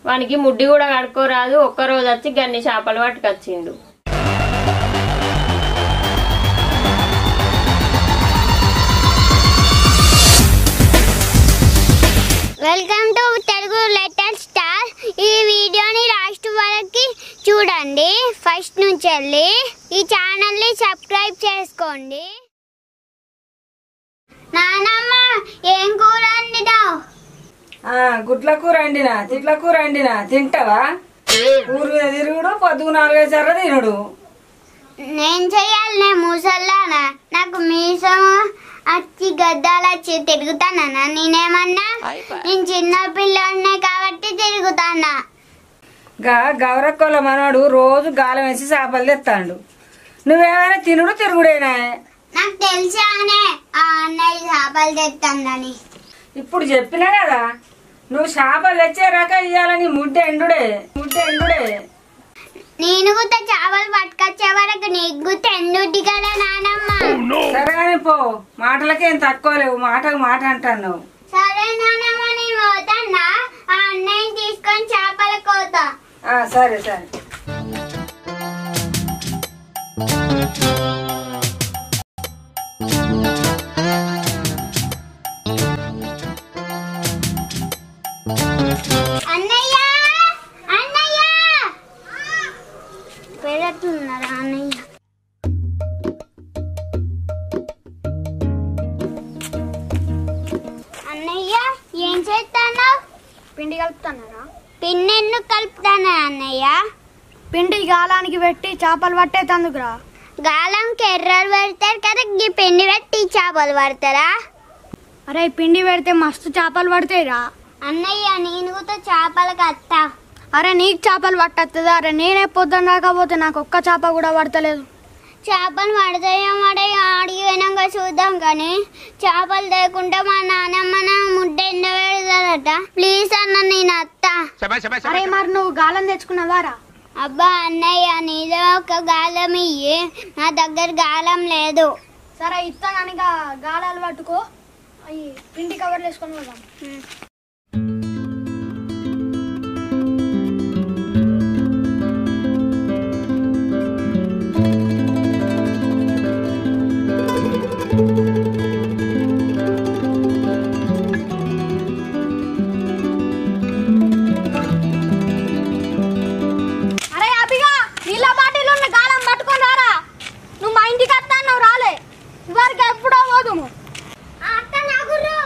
వానికి ముడ్డి కూడా కడుక్కోరాదు ఒక్క రోజు వచ్చి గన్ని చేపలు పట్టుకొచ్చిండు welcome to Telugu letter star ఈ వీడియోని లాస్ట్ వరకు చూడండి ఫస్ట్ నుంచి వెళ్ళి ఈ ఛానల్ని సబ్స్క్రైబ్ చేసుకోండి నానమ్మ ఏం కూర వండినావు ఆ, గుడ్ల కూర వండినా తిట్ల కూర వండినా తింటావా ఊరు మీద తిరుగుడు పొద్దుగు నాలుగైదు సార్లు తినుడు నేను చెయ్యాలి నేను ముసల్లానా నాకు మీసం వచ్చి గద్దాలు వచ్చి తిరుగుతానా నేనేమన్నా నేను చిన్న పిల్లనే కాబట్టి తిరుగుతానా గా గౌరక్కోల మనోడు రోజు గాలం వేసి చేపలు తెస్తాడు నువ్వేమైనా తినుడు తిరుగుడేనా నాకు తెలిసానే ఆ అన్నయ్య చేపలు తెస్తానని ఇప్పుడు చెప్పినా కదా నువ్వు చేపలు తెచ్చేరాక ఇయ్యాలని ముడ్డ ఎండుడే ముడ్డ ఎండుడే నేను కూడా చేపలు పట్టుకొచ్చే వరకు నీకు కూడా ఎందుటి కదా నానమ్మ సరే కానీ పో మాటలకేం తక్కువ లేవు మాటకు మాట అంటున్నావు సరే నానమ్మ నేను పోతానా ఆ అన్నయ్య తీసుకొని చేపల కోత ఆ, సరే సరే అన్నయ్య అన్నయ్య పెడుతున్నారా అన్నయ్య అన్నయ్య ఏం చేస్తాను పిండి కలుపుతున్నారా పిండి ఎందుకు కలుపుతాను అన్నయ్య పిండి గాలానికి పెట్టి చేపలు పట్టే తందుకురా గాలంకి ఎర్రలు పెడతారు కదా ఈ పిండి పెట్టి చేపలు పడతారా అరే పిండి పెడితే మస్తు చేపలు పడతాయిరా అన్నయ్య నేను కూడా చేపలు కత్తా అరే నీకు చేపలు పట్టద్దా అరే నేనే పొద్దున రాకపోతే నాకు ఒక్క చేప కూడా పడతలేదు చేపలు పడతాయో పడయో ఆడికి పోయినాక చూద్దాం కానీ చేపలు లేకుండా మా నాన్నమ్మ నా ముడ్డ ఎండ పెడతాదట ప్లీజ్ అన్న నేను అత్త అరే మరి నువ్వు గాలం తెచ్చుకున్నావారా అబ్బా అన్నయ్య నీలో ఒక గాలం ఇయ్యి నా దగ్గర గాలం లేదు సరే ఇస్తాను గాలాలు పట్టుకో అవి పిండి కవర్లు వేసుకొని పోదాం అరే అభిగా నీళ్ళ బాటిల్ ఉన్న గాలం పట్టుకొని రారా నువ్వు మా ఇంటికి వస్తా నువ్వు రాలే ఇవరికి ఎప్పుడో పోదుము అత్త నాగురు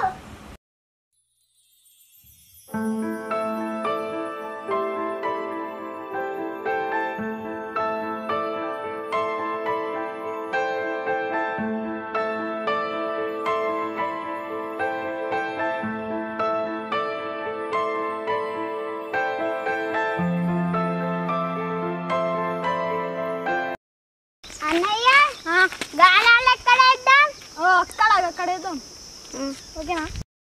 అన్నయ్య గాలాలు ఎక్కడ వేద్దాం ఓ అక్కడ అక్కడ వేద్దాం ఓకేనా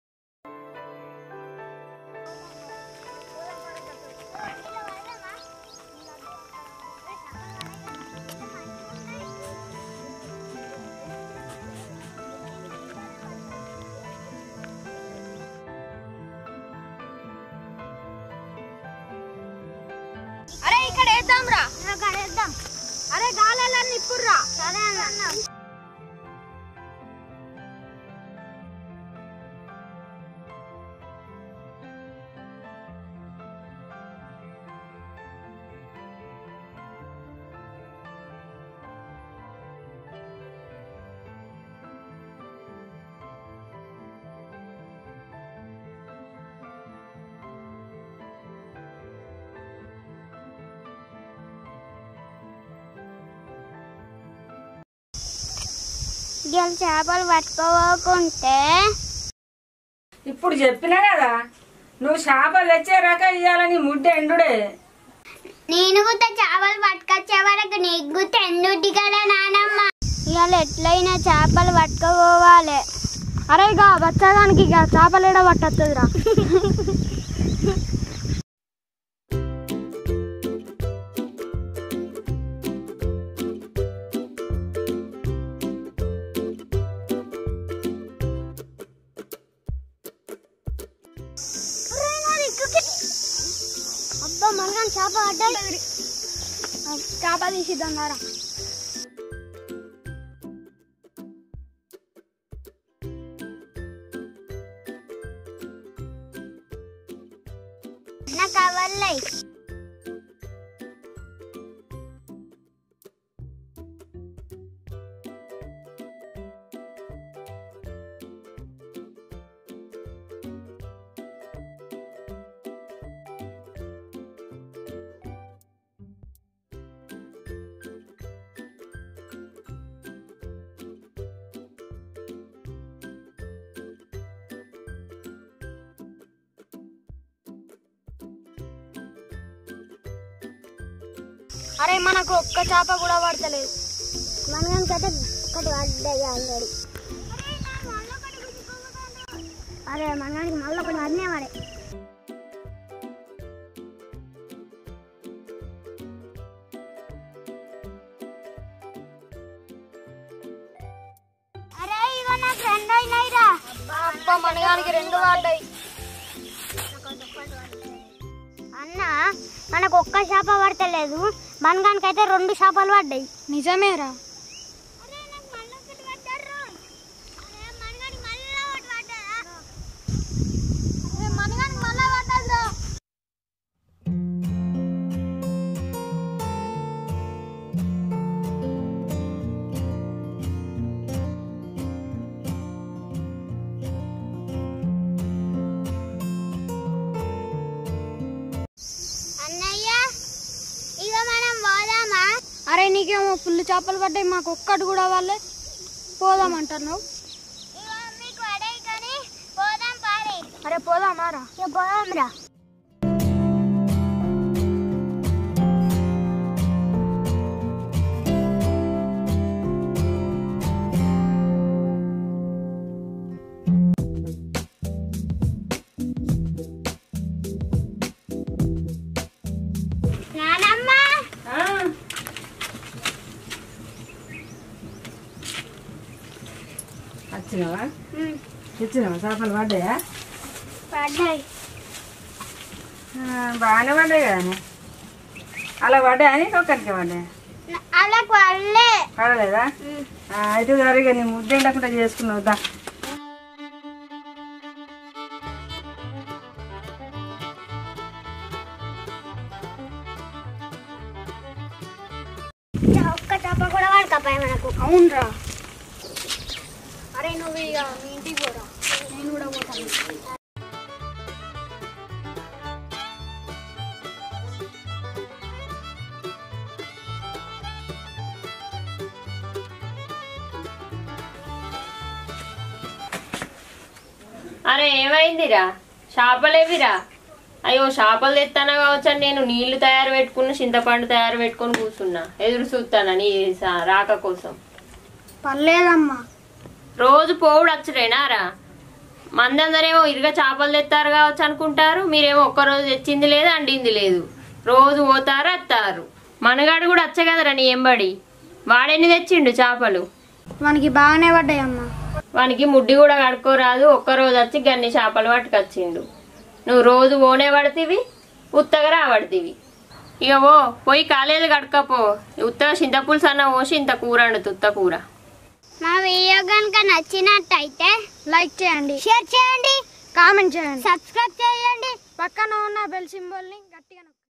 అరే ఇక్కడ వేద్దాం రా అక్కడ వేద్దాం అరే గాలన్నీ ఇప్పుడురా సరే అన్న గెల చేపలు పట్టుకోకుంటే ఇప్పుడు చెప్పినా కదా నువ్వు చేపలు తెచ్చేరాక ఇయ్యాలని ముడ్డ ఎండుడే నేను కూడా చేపలు పట్టుకొచ్చే వరకు నీకు కూడా ఎందుటి కదా నానమ్మ ఇవాళ ఎట్లయినా చేపలు పట్టుకోవాలి అరే ఇక బచ్చగానికి ఇక చేపలేడ పట్టద్దురా అబ్బా మనగా చేప పడ్డాయి చేప తీసిద్దాం రా నా కవర్లై అరే మనకు ఒక్క చేప కూడా పడతలేదు మనగానికైతే ఒకటి పడ్డాయి ఆల్రెడీ అరే మనగానికి మళ్ళీ ఒకటి పడినా వాడే అరే ఇగో నా ఫ్రెండ్ అయినాయిరా అబ్బా మనగానికి రెండు పడ్డాయి అన్న మనకు ఒక్క చేప పడతలేదు మనగానికైతే రెండు చేపలు పడ్డాయి నిజమేరా మనగానికి మళ్ళా పడ్డదిరా అన్నయ్య ఇక మనం పోదామా అరే నీకేమో ఫుల్ చేపలు పడ్డాయి మాకు ఒక్కటి కూడా వాళ్ళే పోదామంటున్నావు ఇక మీకు పడాయి కానీ పోదాం పాడే అరే పోదామారా ఇక పోదాం రా నానమ్మ ఆ. వచ్చినావా తెచ్చినావా చేపలు పడ్డాయా పడ్డాయి ఆ, బాగానే పడ్డాయి కదా అలా పడ్డాయా నీకు ఒక్కరికి పడ్డాయా అలా పడలే పడలేదా ఆ, అయితే సరిగా నీ ముద్ద ఉండకుండా చేసుకున్నావు దా ఒక్క చేప కూడా పడకపోయా మనకు అవునరా అరే నువ్వు ఇక మీ ఇంటికి పోరా నేను కూడా పోతాను అరే ఏమైందిరా చేపలేవిరా అయ్యో చేపలు తెస్తానా కావచ్చు అని నేను నీళ్లు తయారు పెట్టుకున్న చింతపండు తయారు పెట్టుకొని కూర్చున్నా ఎదురు చూస్తానా నీ స- రాక కోసం పర్లేదమ్మా రోజు పోవుడు వచ్చుడేనారా మందందరేమో ఇరుగా చేపలు తెస్తారు కావచ్చు అనుకుంటారు మీరేమో ఒక్కరోజు తెచ్చింది లేదు అండింది లేదు రోజు పోతారు వస్తారు మనగాడు కూడా వచ్చే కదరా నీ ఎంబడి వాడెన్ని తెచ్చిండు చేపలు మనకి బాగానే పడ్డాయమ్మా వానికి ముడ్డి కూడా కడుక్కోరాదు ఒక్కరోజు వచ్చి గన్ని చేపలు పట్టుకొచ్చిండు నువ్వు రోజు ఓనే పడతీవి ఉత్తగా రాబడతీవి ఇక ఓ పోయి కాలేదు కడుక్కపో ఉత్తగా చింతపులుసు అన్న పోసి ఇంత కూర వండుతు ఉత్త కూర మా వీడియో కనుక నచ్చినట్టయితే లైక్ చేయండి షేర్ చేయండి కామెంట్ చేయండి సబ్స్క్రైబ్ చేయండి పక్కన ఉన్న బెల్ సింబల్ని గట్టిగా నొక్కండి.